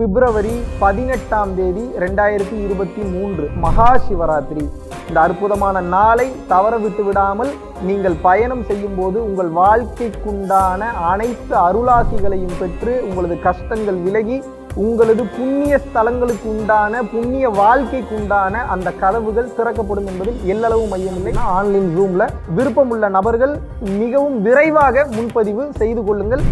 பிப்ரவரி பதினெட்டாம் தேதி ரெண்டாயிரத்தி இருபத்தி மூன்று மகா சிவராத்திரி இந்த அற்புதமான நாளை தவற விட்டு விடாமல் நீங்கள் பயணம் செய்யும் போது உங்கள் வாழ்க்கைக்குண்டான அனைத்து அருளாசிகளையும் பெற்று உங்களது கஷ்டங்கள் விலகி உங்களது புண்ணிய ஸ்தலங்களுக்கு உண்டான புண்ணிய வாழ்க்கைக்கு உண்டான அந்த கதவுகள் திறக்கப்படும் என்பதில் எல்லளவு மையமில்லை ஆன்லைன் ஜூம்ல விருப்பமுள்ள நபர்கள் மிகவும் விரைவாக முன்பதிவு செய்து கொள்ளுங்கள்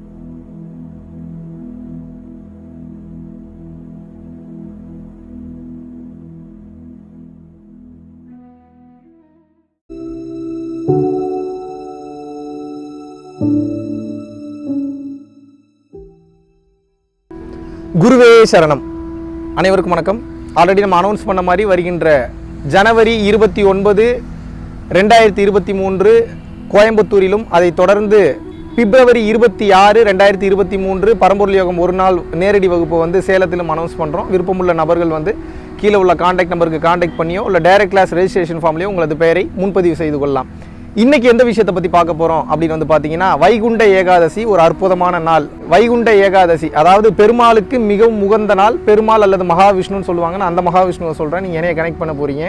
குருவே சரணம் அனைவருக்கும் வணக்கம் ஆல்ரெடி நம்ம அனௌன்ஸ் பண்ண மாதிரி வருகின்ற ஜனவரி இருபத்தி ஒன்பது ரெண்டாயிரத்தி இருபத்தி மூன்று கோயம்புத்தூரிலும் அதைத் தொடர்ந்து பிப்ரவரி இருபத்தி ஆறு ரெண்டாயிரத்தி இருபத்தி மூன்று பரம்பொருள் யோகம் ஒரு நாள் நேரடி வகுப்பு வந்து சேலத்திலும் அனௌன்ஸ் பண்ணுறோம் விருப்பமுள்ள நபர்கள் வந்து கீழே உள்ள காண்டாக்ட் நம்பருக்கு காண்டாக்ட் பண்ணியோ இல்லை டைரக்ட் கிளாஸ் ரெஜிஸ்ட்ரேஷன் ஃபார்ம்லையோ உங்களது பெயரை முன்பதிவு செய்து கொள்ளலாம் இன்னைக்கு எந்த விஷயத்தை பத்தி பார்க்க போறோம் அப்படின்னு வந்து பாத்தீங்கன்னா வைகுண்ட ஏகாதசி ஒரு அற்புதமான நாள் வைகுண்ட ஏகாதசி அதாவது பெருமாளுக்கு மிகவும் உகந்த நாள் பெருமாள் அல்லது மகாவிஷ்ணுன்னு சொல்லுவாங்க நான் அந்த மகாவிஷ்ணுவை சொல்றேன் நீங்க என்னைய கனெக்ட் பண்ண போறீங்க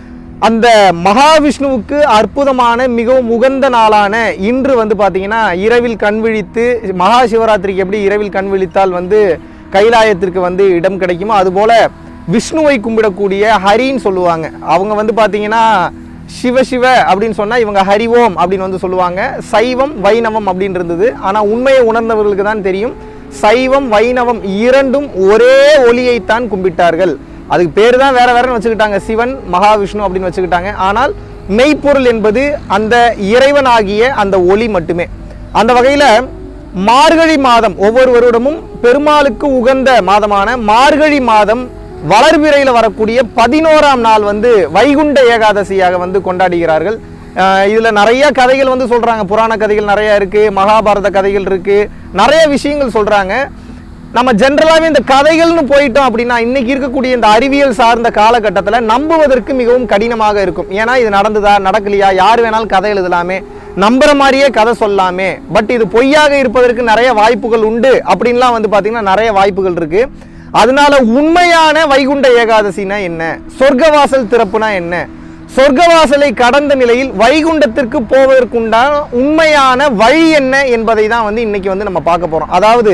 அந்த மகாவிஷ்ணுவுக்கு அற்புதமான மிகவும் உகந்த நாளான இன்று வந்து பார்த்தீங்கன்னா இரவில் கண் விழித்து மகா சிவராத்திரிக்கு எப்படி இரவில் கண் விழித்தால் வந்து கைலாயத்திற்கு வந்து இடம் கிடைக்குமோ அதுபோல விஷ்ணுவை கும்பிடக்கூடிய ஹரின்னு சொல்லுவாங்க அவங்க வந்து பார்த்தீங்கன்னா சிவ சிவ அப்படின்னு சொன்னால் இவங்க ஹரிவோம் அப்படின்னு வந்து சொல்லுவாங்க சைவம் வைணவம் அப்படின்னு இருந்தது ஆனால் உண்மையை உணர்ந்தவர்களுக்கு தான் தெரியும் சைவம் வைணவம் இரண்டும் ஒரே ஒளியைத்தான் கும்பிட்டார்கள் அதுக்கு பேர் தான் வேற வேறன்னு வச்சுக்கிட்டாங்க சிவன் மகாவிஷ்ணு அப்படின்னு வச்சுக்கிட்டாங்க ஆனால் மெய்ப்பொருள் என்பது அந்த இறைவனாகிய அந்த ஒளி மட்டுமே அந்த வகையில் மார்கழி மாதம் ஒவ்வொரு வருடமும் பெருமாளுக்கு உகந்த மாதமான மார்கழி மாதம் வளர்பிறையில் வரக்கூடிய பதினோராம் நாள் வந்து வைகுண்ட ஏகாதசியாக வந்து கொண்டாடுகிறார்கள் அஹ் இதுல நிறைய கதைகள் வந்து சொல்றாங்க புராண கதைகள் நிறைய இருக்கு மகாபாரத கதைகள் இருக்கு நிறைய விஷயங்கள் சொல்றாங்க நம்ம ஜென்ரலாகவே இந்த கதைகள்னு போயிட்டோம் அப்படின்னா இன்னைக்கு இருக்கக்கூடிய இந்த அறிவியல் சார்ந்த காலகட்டத்தில் நம்புவதற்கு மிகவும் கடினமாக இருக்கும் ஏன்னா இது நடந்ததா நடக்கலையா யார் வேணாலும் கதை எழுதலாமே நம்புற மாதிரியே கதை சொல்லலாமே பட் இது பொய்யாக இருப்பதற்கு நிறைய வாய்ப்புகள் உண்டு அப்படின்லாம் வந்து பார்த்தீங்கன்னா நிறைய வாய்ப்புகள் இருக்கு அதனால உண்மையான வைகுண்ட ஏகாதசினா என்ன சொர்க்கவாசல் திறப்புனா என்ன சொர்க்கவாசலை கடந்த நிலையில் வைகுண்டத்திற்கு போவதற்குண்டான உண்மையான வழி என்ன என்பதை தான் வந்து இன்னைக்கு வந்து நம்ம பார்க்க போறோம் அதாவது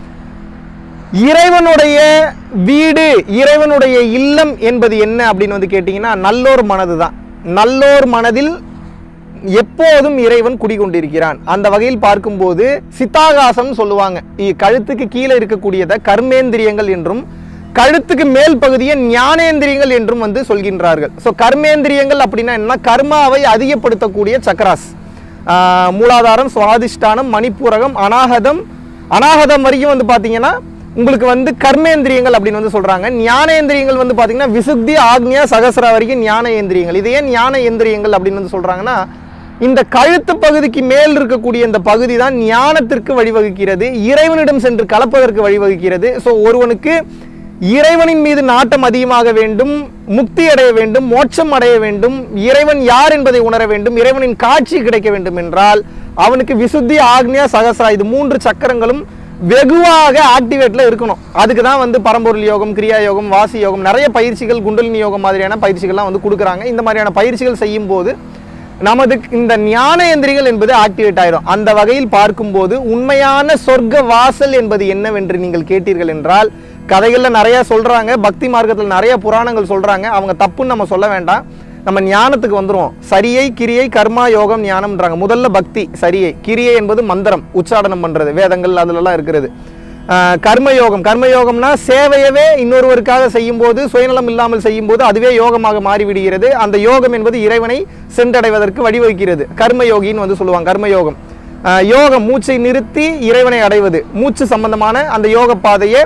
இறைவனுடைய வீடு இறைவனுடைய இல்லம் என்பது என்ன அப்படின்னு வந்து கேட்டிங்கன்னா நல்லோர் மனது தான் நல்லோர் மனதில் எப்போதும் இறைவன் குடிகொண்டிருக்கிறான் அந்த வகையில் பார்க்கும்போது சித்தாகாசம் சொல்லுவாங்க இ- கழுத்துக்கு கீழே இருக்கக்கூடியதை கர்மேந்திரியங்கள் என்றும் கழுத்துக்கு மேல் பகுதியை ஞானேந்திரியங்கள் என்றும் வந்து சொல்கின்றார்கள் ஸோ கர்மேந்திரியங்கள் அப்படின்னா என்ன கர்மாவை அதிகப்படுத்தக்கூடிய சக்கராஸ் ஆஹ் மூலாதாரம் சுவாதிஷ்டானம் மணிப்பூரகம் அனாகதம் அனாகதம் வரைக்கும் வந்து பார்த்தீங்கன்னா உங்களுக்கு வந்து கர்மேந்திரியங்கள் அப்படின்னு வந்து சொல்றாங்க ஞானேந்திரியங்கள் வந்து பார்த்தீங்கன்னா விசுத்தி ஆக்ஞா சகசரா வரைக்கும் ஞானேந்திரியங்கள் இது ஏன் ஞானேந்திரியங்கள் அப்படின்னு வந்து சொல்றாங்கன்னா இந்த கழுத்து பகுதிக்கு மேல் இருக்கக்கூடிய இந்த பகுதி தான் ஞானத்திற்கு வழிவகுக்கிறது இறைவனிடம் சென்று கலப்பதற்கு வழிவகுக்கிறது ஸோ ஒருவனுக்கு இறைவனின் மீது நாட்டம் அதிகமாக வேண்டும் முக்தி அடைய வேண்டும் மோட்சம் அடைய வேண்டும் இறைவன் யார் என்பதை உணர வேண்டும் இறைவனின் காட்சி கிடைக்க வேண்டும் என்றால் அவனுக்கு விசுத்தி ஆக்ஞா சகசரா இது மூன்று சக்கரங்களும் வெகுவாக ஆக்டிவேட்ல இருக்கணும் அதுக்கு தான் வந்து பரம்பொருள் யோகம் கிரியா யோகம் வாசி யோகம் நிறைய பயிற்சிகள் குண்டலினி யோகம் மாதிரியான பயிற்சிகள்லாம் வந்து கொடுக்குறாங்க இந்த மாதிரியான பயிற்சிகள் செய்யும் போது நமது இந்த ஞானேந்திரிகள் என்பது ஆக்டிவேட் ஆயிடும் அந்த வகையில் பார்க்கும்போது உண்மையான சொர்க்க வாசல் என்பது என்னவென்று நீங்கள் கேட்டீர்கள் என்றால் கதைகள்ல நிறைய சொல்றாங்க பக்தி மார்க்கத்தில் நிறைய புராணங்கள் சொல்றாங்க அவங்க தப்புன்னு நம்ம சொல்ல வேண்டாம் நம்ம ஞானத்துக்கு வந்துருவோம் சரியை கிரியை கர்மா யோகம் ஞானம்ன்றாங்க முதல்ல பக்தி சரியை கிரியை என்பது மந்திரம் உச்சாடனம் பண்றது வேதங்கள் அதுலலாம் இருக்கிறது ஆஹ் கர்மயோகம் கர்மயோகம்னா சேவையவே இன்னொருவருக்காக செய்யும்போது சுயநலம் இல்லாமல் செய்யும்போது அதுவே யோகமாக மாறிவிடுகிறது அந்த யோகம் என்பது இறைவனை சென்றடைவதற்கு வழிவகுக்கிறது கர்மயோகின்னு வந்து சொல்லுவாங்க கர்மயோகம் ஆஹ் யோகம் மூச்சை நிறுத்தி இறைவனை அடைவது மூச்சு சம்பந்தமான அந்த யோக பாதையே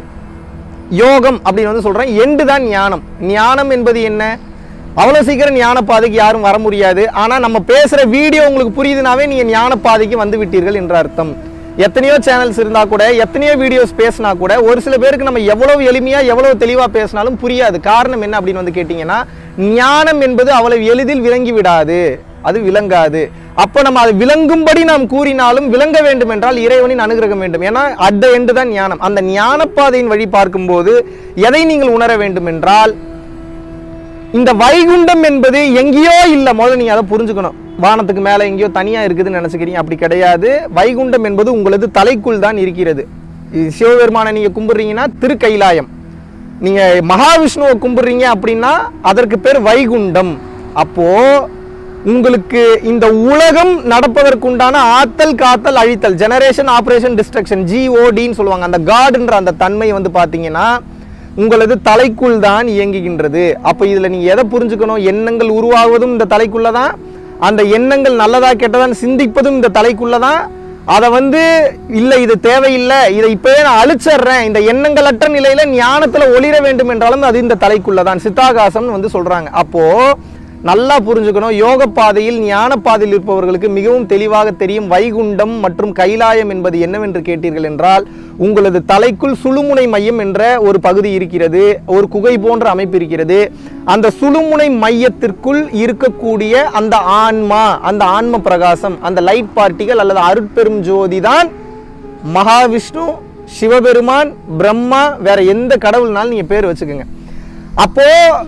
யோகம் அப்படின்னு வந்து சொல்றேன் எண்டு தான் ஞானம் ஞானம் என்பது என்ன அவ்வளோ சீக்கிரம் ஞான பாதைக்கு யாரும் வர முடியாது ஆனால் நம்ம பேசுகிற வீடியோ உங்களுக்கு புரியுதுனாவே நீங்கள் ஞான பாதைக்கு வந்து விட்டீர்கள் என்ற அர்த்தம் எத்தனையோ சேனல்ஸ் இருந்தா கூட எத்தனையோ வீடியோஸ் பேசினா கூட ஒரு சில பேருக்கு நம்ம எவ்வளவு எளிமையா எவ்வளவு தெளிவா பேசினாலும் புரியாது காரணம் என்ன அப்படின்னு வந்து கேட்டிங்கன்னா ஞானம் என்பது அவ்வளவு எளிதில் விளங்கி விடாது அது விளங்காது அப்ப நம்ம அது விளங்கும்படி நாம் கூறினாலும் விளங்க வேண்டும் என்றால் இறைவனின் அனுகிரகம் வேண்டும் ஏன்னா அட் த எண்டு தான் ஞானம் அந்த ஞானப்பாதையின் வழி பார்க்கும்போது எதை நீங்கள் உணர வேண்டும் என்றால் இந்த வைகுண்டம் என்பது எங்கேயோ இல்லை முதல்ல நீங்க அதை புரிஞ்சுக்கணும் வானத்துக்கு மேல எங்கேயோ தனியா இருக்குதுன்னு நினைச்சுக்கிறீங்க அப்படி கிடையாது வைகுண்டம் என்பது உங்களது தலைக்குள் தான் இருக்கிறது இது சிவபெருமானை நீங்க கும்பிடுறீங்கன்னா திருக்கைலாயம் நீங்க மகாவிஷ்ணுவை கும்பிடுறீங்க அப்படின்னா அதற்கு பேர் வைகுண்டம் அப்போ உங்களுக்கு இந்த உலகம் நடப்பதற்குண்டான ஆத்தல் காத்தல் அழித்தல் ஜெனரேஷன் ஆபரேஷன் டிஸ்ட்ரக்ஷன் ஜிஓடின்னு சொல்லுவாங்க அந்த காடுன்ற அந்த தன்மை வந்து பாத்தீங்கன்னா உங்களது தலைக்குள் தான் இயங்குகின்றது அப்போ இதுல நீங்க எதை புரிஞ்சுக்கணும் எண்ணங்கள் உருவாவதும் இந்த தலைக்குள்ள தான் அந்த எண்ணங்கள் நல்லதா கெட்டதான்னு சிந்திப்பதும் இந்த தலைக்குள்ள தான் அதை வந்து இல்லை இது தேவையில்லை இதை இப்பவே நான் அழிச்சிடுறேன் இந்த எண்ணங்களற்ற நிலையில ஞானத்துல ஒளிர வேண்டும் என்றாலும் அது இந்த தலைக்குள்ள தான் சித்தாகாசம்னு வந்து சொல்றாங்க அப்போ நல்லா புரிஞ்சுக்கணும் யோக பாதையில் ஞான பாதையில் இருப்பவர்களுக்கு மிகவும் தெளிவாக தெரியும் வைகுண்டம் மற்றும் கைலாயம் என்பது என்னவென்று கேட்டீர்கள் என்றால் உங்களது தலைக்குள் சுழுமுனை மையம் என்ற ஒரு பகுதி இருக்கிறது ஒரு குகை போன்ற அமைப்பு இருக்கிறது அந்த சுழுமுனை மையத்திற்குள் இருக்கக்கூடிய அந்த ஆன்மா அந்த ஆன்ம பிரகாசம் அந்த லைட் பார்ட்டிகள் அல்லது அருட்பெரும் ஜோதி தான் மகாவிஷ்ணு சிவபெருமான் பிரம்மா வேற எந்த கடவுள்னாலும் நீங்க பேர் வச்சுக்கோங்க அப்போ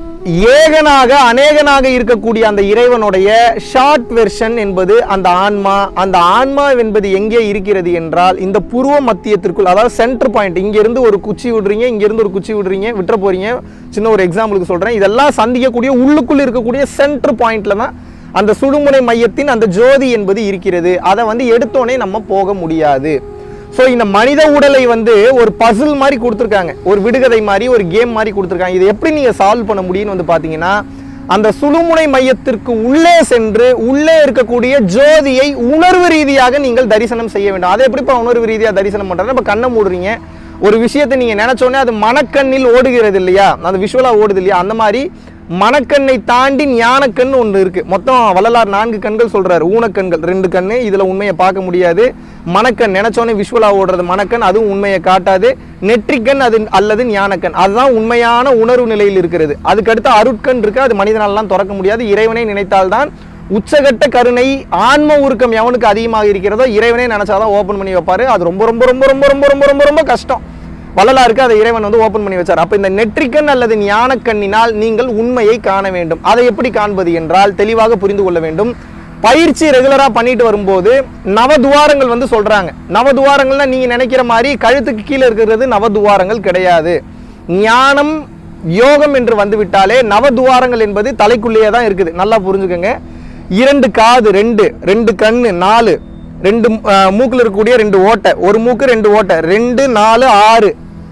ஏகனாக அநேகனாக இருக்கக்கூடிய அந்த இறைவனுடைய ஷார்ட் வெர்ஷன் என்பது அந்த ஆன்மா அந்த ஆன்மா என்பது எங்கே இருக்கிறது என்றால் இந்த புருவ மத்தியத்திற்குள் அதாவது சென்டர் பாயிண்ட் இங்க இருந்து ஒரு குச்சி விடுறீங்க இங்க இருந்து ஒரு குச்சி விடுறீங்க விட்டுற போறீங்க சின்ன ஒரு எக்ஸாம்பிளுக்கு சொல்றேன் இதெல்லாம் சந்திக்கக்கூடிய உள்ளுக்குள் இருக்கக்கூடிய சென்டர் பாயிண்ட்ல தான் அந்த சுடுமுனை மையத்தின் அந்த ஜோதி என்பது இருக்கிறது அதை வந்து எடுத்தோடனே நம்ம போக முடியாது ஸோ இந்த மனித உடலை வந்து ஒரு பசில் மாதிரி கொடுத்துருக்காங்க ஒரு விடுகதை மாதிரி ஒரு கேம் மாதிரி கொடுத்துருக்காங்க இதை எப்படி நீங்கள் சால்வ் பண்ண முடியும்னு வந்து பார்த்தீங்கன்னா அந்த சுழுமுனை மையத்திற்கு உள்ளே சென்று உள்ளே இருக்கக்கூடிய ஜோதியை உணர்வு ரீதியாக நீங்கள் தரிசனம் செய்ய வேண்டும் அதை எப்படிப்பா உணர்வு ரீதியாக தரிசனம் பண்ணுறது இப்போ கண்ணை மூடுறீங்க ஒரு விஷயத்தை நீங்கள் நினைச்சோடனே அது மனக்கண்ணில் ஓடுகிறது இல்லையா அந்த விஷுவலாக ஓடுது இல்லையா அந்த மாதிரி மனக்கண்ணை தாண்டி ஞானக்கண் ஒன்று இருக்கு மொத்தம் வள்ளலார் நான்கு கண்கள் சொல்றாரு ஊனக்கண்கள் ரெண்டு கண்ணு இதுல உண்மையை பார்க்க முடியாது மனக்கண் நினைச்சோன்னே விஷுவலா ஓடுறது மனக்கண் அதுவும் உண்மையை காட்டாது நெற்றிக்கண் அது அல்லது ஞானக்கண் அதுதான் உண்மையான உணர்வு நிலையில் இருக்கிறது அதுக்கடுத்து அருட்கண் இருக்கு அது மனிதனாலலாம் திறக்க முடியாது இறைவனை நினைத்தால்தான் உச்சகட்ட கருணை ஆன்ம உருக்கம் எவனுக்கு அதிகமாக இருக்கிறதோ இறைவனே நினைச்சாதான் ஓபன் பண்ணி வைப்பாரு அது ரொம்ப ரொம்ப ரொம்ப ரொம்ப ரொம்ப ரொம்ப ரொம்ப ரொம்ப கஷ்டம் வள்ளலாருக்கு அதை இறைவன் வந்து ஓபன் பண்ணி வச்சார் அப்ப இந்த நெற்றிக்கண் அல்லது ஞானக்கண்ணினால் நீங்கள் உண்மையை காண வேண்டும் அதை எப்படி காண்பது என்றால் தெளிவாக புரிந்து கொள்ள வேண்டும் பயிற்சி ரெகுலரா பண்ணிட்டு வரும்போது நவதுவாரங்கள் வந்து சொல்றாங்க நவதுவாரங்கள்னா நீங்க நினைக்கிற மாதிரி கழுத்துக்கு கீழே இருக்கிறது நவதுவாரங்கள் கிடையாது ஞானம் யோகம் என்று வந்து விட்டாலே நவதுவாரங்கள் என்பது தலைக்குள்ளேயே தான் இருக்குது நல்லா புரிஞ்சுக்கோங்க இரண்டு காது ரெண்டு ரெண்டு கண்ணு நாலு ரெண்டு அஹ், மூக்குல இருக்கக்கூடிய ரெண்டு ஓட்டை ஒரு மூக்கு ரெண்டு ஓட்டை ரெண்டு நாலு ஆறு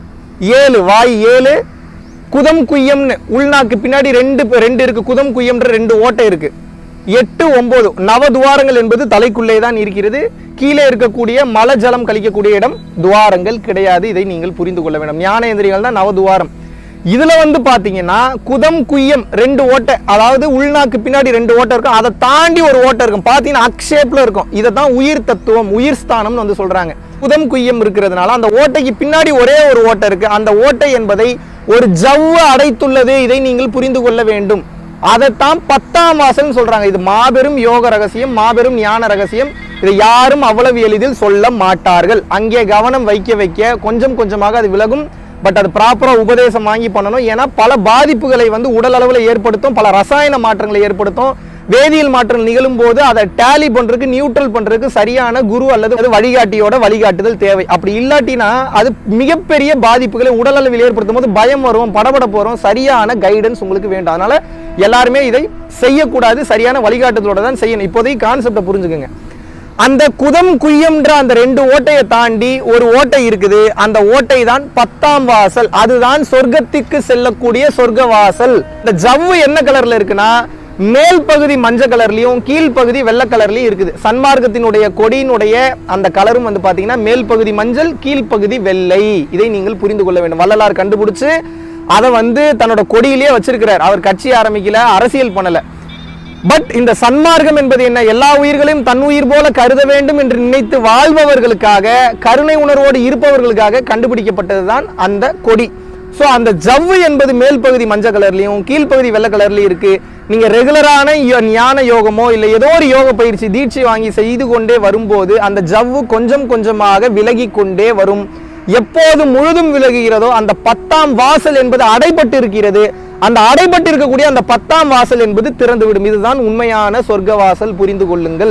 ஏழு வாய் ஏழு குதம் குய்யம்னு உள்நாக்கு பின்னாடி ரெண்டு ரெண்டு இருக்கு குதம் குய்யம்ன்ற ரெண்டு ஓட்டை இருக்கு எட்டு ஒன்பது நவதுவாரங்கள் என்பது தலைக்குள்ளே தான் இருக்கிறது கீழே இருக்கக்கூடிய மல ஜலம் கழிக்கக்கூடிய இடம் துவாரங்கள் கிடையாது இதை நீங்கள் புரிந்து கொள்ள வேண்டும் ஞானேந்திரியங்கள் தான் நவதுவாரம் இதுல வந்து பாத்தீங்கன்னா குதம் குய்யம் ரெண்டு ஓட்டை அதாவது உள்நாக்கு பின்னாடி ரெண்டு ஓட்டை இருக்கும் அதை தாண்டி ஒரு ஓட்டை இருக்கும் பாத்தீங்கன்னா அக்ஷேப்ல இருக்கும் இதை தான் உயிர் தத்துவம் உயிர் ஸ்தானம்னு வந்து சொல்றாங்க குதம் குய்யம் இருக்கிறதுனால அந்த ஓட்டைக்கு பின்னாடி ஒரே ஒரு ஓட்டை இருக்கு அந்த ஓட்டை என்பதை ஒரு ஜவ்வு அடைத்துள்ளது இதை நீங்கள் புரிந்து கொள்ள வேண்டும் அதைத்தான் பத்தாம் வாசல் சொல்றாங்க இது மாபெரும் யோக ரகசியம் மாபெரும் ஞான ரகசியம் இதை யாரும் அவ்வளவு எளிதில் சொல்ல மாட்டார்கள் அங்கே கவனம் வைக்க வைக்க கொஞ்சம் கொஞ்சமாக அது விலகும் பட் அது ப்ராப்பரா உபதேசம் வாங்கி பண்ணணும் ஏன்னா பல பாதிப்புகளை வந்து உடல் அளவுல ஏற்படுத்தும் பல ரசாயன மாற்றங்களை ஏற்படுத்தும் வேதியியல் மாற்றம் நிகழும் போது அதை டேலி பண்றதுக்கு நியூட்ரல் பண்றதுக்கு சரியான குரு அல்லது அது வழிகாட்டியோட வழிகாட்டுதல் தேவை அப்படி இல்லாட்டினா அது மிகப்பெரிய பாதிப்புகளை உடல் அளவில் ஏற்படுத்தும் போது பயம் வரும் படபடப்பு வரும் சரியான கைடன்ஸ் உங்களுக்கு வேண்டும் அதனால எல்லாருமே இதை செய்யக்கூடாது சரியான வழிகாட்டுதலோட தான் செய்யணும் இப்போதைக்கு கான்செப்டை புரிஞ்சுக்கோங்க அந்த குதம் குய்யம்ன்ற அந்த ரெண்டு ஓட்டையை தாண்டி ஒரு ஓட்டை இருக்குது அந்த ஓட்டை தான் பத்தாம் வாசல் அதுதான் சொர்க்கத்திற்கு செல்லக்கூடிய சொர்க்க வாசல் இந்த ஜவ்வு என்ன கலர்ல இருக்குன்னா மேல் பகுதி மஞ்சள் கலர்லயும் கீழ் பகுதி வெள்ளை கலர்லயும் இருக்குது சன்மார்க்கத்தினுடைய கொடியினுடைய அந்த கலரும் வந்து பாத்தீங்கன்னா மேல் பகுதி மஞ்சள் கீழ் பகுதி வெள்ளை இதை நீங்கள் புரிந்து கொள்ள வேண்டும் வள்ளலார் கண்டுபிடிச்சு அதை வந்து தன்னோட கொடியிலேயே வச்சிருக்கிறார் அவர் கட்சி ஆரம்பிக்கல அரசியல் பண்ணல பட் இந்த சன்மார்க்கம் என்பது என்ன எல்லா உயிர்களையும் தன் உயிர் போல கருத வேண்டும் என்று நினைத்து வாழ்பவர்களுக்காக கருணை உணர்வோடு இருப்பவர்களுக்காக கண்டுபிடிக்கப்பட்டதுதான் அந்த கொடி ஸோ அந்த ஜவ்வு என்பது மேல் பகுதி மஞ்சள் கலர்லையும் கீழ்ப்பகுதி வெள்ளை கலர்லையும் இருக்கு நீங்க ரெகுலரான யோ- ஞான யோகமோ இல்லை ஏதோ ஒரு யோக பயிற்சி தீட்சை வாங்கி செய்து கொண்டே வரும்போது அந்த ஜவ்வு கொஞ்சம் கொஞ்சமாக விலகி கொண்டே வரும் எப்போது முழுதும் விலகுகிறதோ அந்த பத்தாம் வாசல் என்பது அடைபட்டு இருக்கிறது அந்த அடைபட்டு இருக்கக்கூடிய அந்த பத்தாம் வாசல் என்பது திறந்து விடும் இதுதான் உண்மையான சொர்க்க வாசல் புரிந்து கொள்ளுங்கள்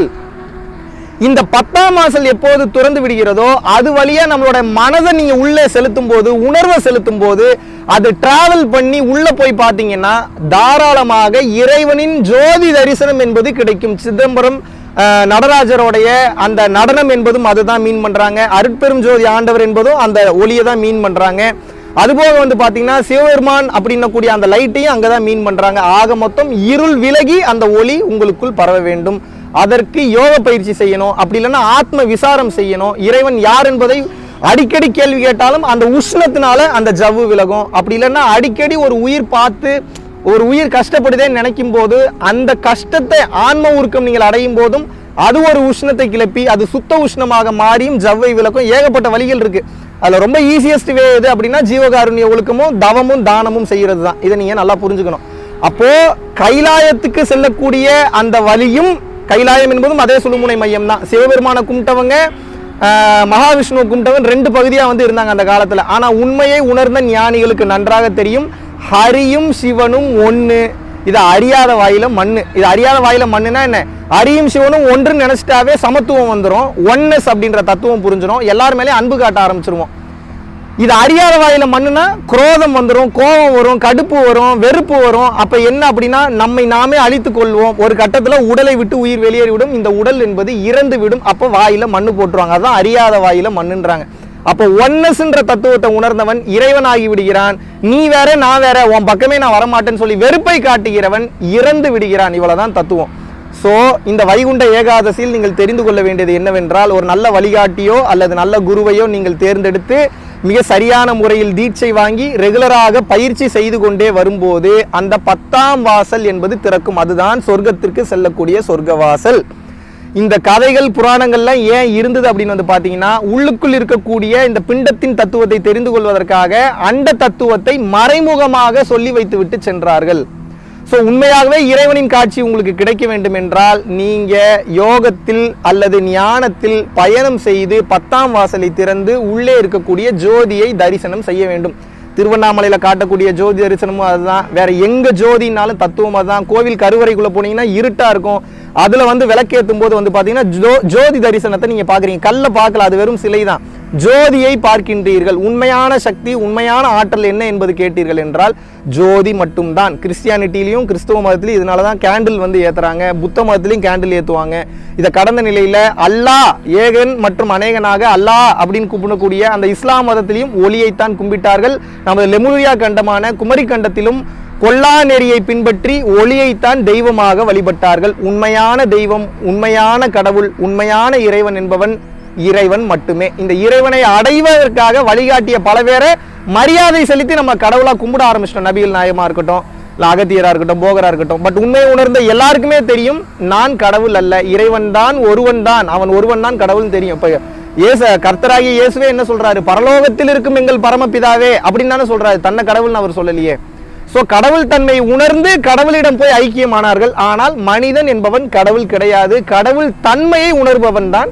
இந்த பத்தாம் வாசல் எப்போது திறந்து விடுகிறதோ அது வழியா நம்மளோட மனதை நீங்க உள்ளே செலுத்தும் போது உணர்வை செலுத்தும் போது அது டிராவல் பண்ணி உள்ள போய் பார்த்தீங்கன்னா தாராளமாக இறைவனின் ஜோதி தரிசனம் என்பது கிடைக்கும் சிதம்பரம் அஹ், நடராஜருடைய அந்த நடனம் என்பதும் அதுதான் மீன் பண்றாங்க அருட்பெரும் ஜோதி ஆண்டவர் என்பதும் அந்த ஒளியை தான் மீன் பண்றாங்க அதுபோக வந்து பாத்தீங்கன்னா சிவபெருமான் அப்படின்னக்கூடிய அந்த லைட்டையும் அங்கதான் மீன் பண்றாங்க ஆக மொத்தம் இருள் விலகி அந்த ஒளி உங்களுக்குள் பரவ வேண்டும் அதற்கு யோக பயிற்சி செய்யணும் அப்படி இல்லைன்னா ஆத்ம விசாரம் செய்யணும் இறைவன் யார் என்பதை அடிக்கடி கேள்வி கேட்டாலும் அந்த உஷ்ணத்தினால அந்த ஜவ்வு விலகும் அப்படி இல்லைன்னா அடிக்கடி ஒரு உயிர் பார்த்து ஒரு உயிர் கஷ்டப்படுதேன்னு நினைக்கும் போது அந்த கஷ்டத்தை ஆன்ம உருக்கம் நீங்கள் அடையும் போதும் அது ஒரு உஷ்ணத்தை கிளப்பி அது சுத்த உஷ்ணமாக மாறியும் ஜவ்வை விளக்கும் ஏகப்பட்ட வழிகள் இருக்கு அதுல ரொம்ப ஈஸியஸ்ட் வே எது அப்படின்னா ஜீவகாருண்ய ஒழுக்கமும் தவமும் தானமும் செய்யறது தான் இதை நீங்க நல்லா புரிஞ்சுக்கணும் அப்போ கைலாயத்துக்கு செல்லக்கூடிய அந்த வழியும் கைலாயம் என்பதும் அதே சுழுமுனை மையம் தான் சிவபெருமானை கும்பிட்டவங்க ஆஹ், மகாவிஷ்ணுவை கும்பிட்டவன் ரெண்டு பகுதியா வந்து இருந்தாங்க அந்த காலத்துல ஆனா உண்மையை உணர்ந்த ஞானிகளுக்கு நன்றாக தெரியும் ஹரியும் சிவனும் ஒண்ணு இது அறியாத வாயில மண்ணு இது அறியாத வாயில மண்ணுனா என்ன அரியும் சிவனும் ஒன்றுன்னு நினைச்சிட்டாவே சமத்துவம் வந்துடும் ஒன்னஸ் அப்படின்ற தத்துவம் புரிஞ்சிடும் எல்லார் மேலேயும் அன்பு காட்ட ஆரம்பிச்சிருவோம் இது அறியாத வாயில மண்ணுனா குரோதம் வந்துடும் கோபம் வரும் கடுப்பு வரும் வெறுப்பு வரும் அப்ப என்ன அப்படின்னா நம்மை நாமே அழித்துக் கொள்வோம் ஒரு கட்டத்துல உடலை விட்டு உயிர் வெளியேறிவிடும் இந்த உடல் என்பது இறந்து விடும் அப்ப வாயில மண்ணு போட்டுருவாங்க அதான் அறியாத வாயில மண்ணுன்றாங்க அப்போ ஒன்னஸ்ன்ற தத்துவத்தை உணர்ந்தவன் இறைவனாகி விடுகிறான் நீ வேற நான் வேற உன் பக்கமே நான் வரமாட்டேன்னு சொல்லி வெறுப்பை காட்டுகிறவன் இறந்து விடுகிறான் இவ்வளவுதான் தத்துவம் ஸோ இந்த வைகுண்ட ஏகாதசியில் நீங்கள் தெரிந்து கொள்ள வேண்டியது என்னவென்றால் ஒரு நல்ல வழிகாட்டியோ அல்லது நல்ல குருவையோ நீங்கள் தேர்ந்தெடுத்து மிக சரியான முறையில் தீட்சை வாங்கி ரெகுலராக பயிற்சி செய்து கொண்டே வரும்போது அந்த பத்தாம் வாசல் என்பது திறக்கும் அதுதான் சொர்க்கத்திற்கு செல்லக்கூடிய சொர்க்க வாசல் இந்த கதைகள் புராணங்கள்லாம் ஏன் இருந்தது அப்படின்னு வந்து பார்த்தீங்கன்னா உள்ளுக்குள் இருக்கக்கூடிய இந்த பிண்டத்தின் தத்துவத்தை தெரிந்து கொள்வதற்காக அண்ட தத்துவத்தை மறைமுகமாக சொல்லி வைத்துவிட்டு சென்றார்கள் ஸோ உண்மையாகவே இறைவனின் காட்சி உங்களுக்கு கிடைக்க வேண்டும் என்றால் நீங்க யோகத்தில் அல்லது ஞானத்தில் பயணம் செய்து பத்தாம் வாசலை திறந்து உள்ளே இருக்கக்கூடிய ஜோதியை தரிசனம் செய்ய வேண்டும் திருவண்ணாமலையில காட்டக்கூடிய ஜோதி தரிசனமும் அதுதான் வேற எங்க ஜோதினாலும் தத்துவம் அதுதான் கோவில் கருவறைக்குள்ள போனீங்கன்னா இருட்டா இருக்கும் அதுல வந்து விளக்கேற்றும் போது வந்து பாத்தீங்கன்னா ஜோ ஜோதி தரிசனத்தை நீங்க பாக்குறீங்க கல்ல பார்க்கல அது வெறும் சிலை தான் ஜோதியை பார்க்கின்றீர்கள் உண்மையான சக்தி உண்மையான ஆற்றல் என்ன என்பது கேட்டீர்கள் என்றால் ஜோதி மட்டும்தான் கிறிஸ்டியானிட்டிலையும் கிறிஸ்துவ மதத்திலையும் இதனால தான் கேண்டில் வந்து ஏத்துறாங்க புத்த மதத்திலையும் கேண்டில் ஏத்துவாங்க இதை கடந்த நிலையில அல்லாஹ் ஏகன் மற்றும் அநேகனாக அல்லாஹ் அப்படின்னு கூப்பிடக்கூடிய அந்த இஸ்லாம் மதத்திலையும் ஒளியைத்தான் கும்பிட்டார்கள் நமது லெமுரியா கண்டமான குமரி கண்டத்திலும் கொல்லா நெறியை பின்பற்றி ஒளியைத்தான் தெய்வமாக வழிபட்டார்கள் உண்மையான தெய்வம் உண்மையான கடவுள் உண்மையான இறைவன் என்பவன் இறைவன் மட்டுமே இந்த இறைவனை அடைவதற்காக வழிகாட்டிய பல பேரை மரியாதை செலுத்தி நம்ம கடவுளா கும்பிட ஆரம்பிச்சிட்டோம் நபிகள் நாயகமா இருக்கட்டும் இல்ல அகத்தியரா இருக்கட்டும் போகரா இருக்கட்டும் பட் உண்மையை உணர்ந்த எல்லாருக்குமே தெரியும் நான் கடவுள் அல்ல இறைவன் தான் ஒருவன் தான் அவன் ஒருவன் தான் கடவுள் தெரியும் இப்ப இயேச கர்த்தராகிய இயேசுவே என்ன சொல்றாரு பரலோகத்தில் இருக்கும் எங்கள் பரமபிதாவே அப்படின்னு தானே சொல்றாரு தன்னை கடவுள்னு அவர் சொல்லலையே சோ கடவுள் தன்னை உணர்ந்து கடவுளிடம் போய் ஐக்கியமானார்கள் ஆனால் மனிதன் என்பவன் கடவுள் கிடையாது கடவுள் தன்மையை உணர்பவன் தான்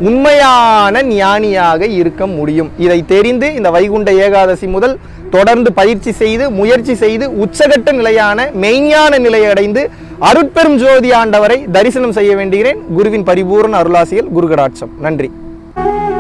உண்மையான ஞானியாக இருக்க முடியும் இதை தெரிந்து இந்த வைகுண்ட ஏகாதசி முதல் தொடர்ந்து பயிற்சி செய்து முயற்சி செய்து உச்சகட்ட நிலையான மெய்ஞான நிலையை அடைந்து அருட்பெரும் ஜோதி ஆண்டவரை தரிசனம் செய்ய வேண்டுகிறேன் குருவின் பரிபூர்ண அருளாசியில் குருகடாட்சம் நன்றி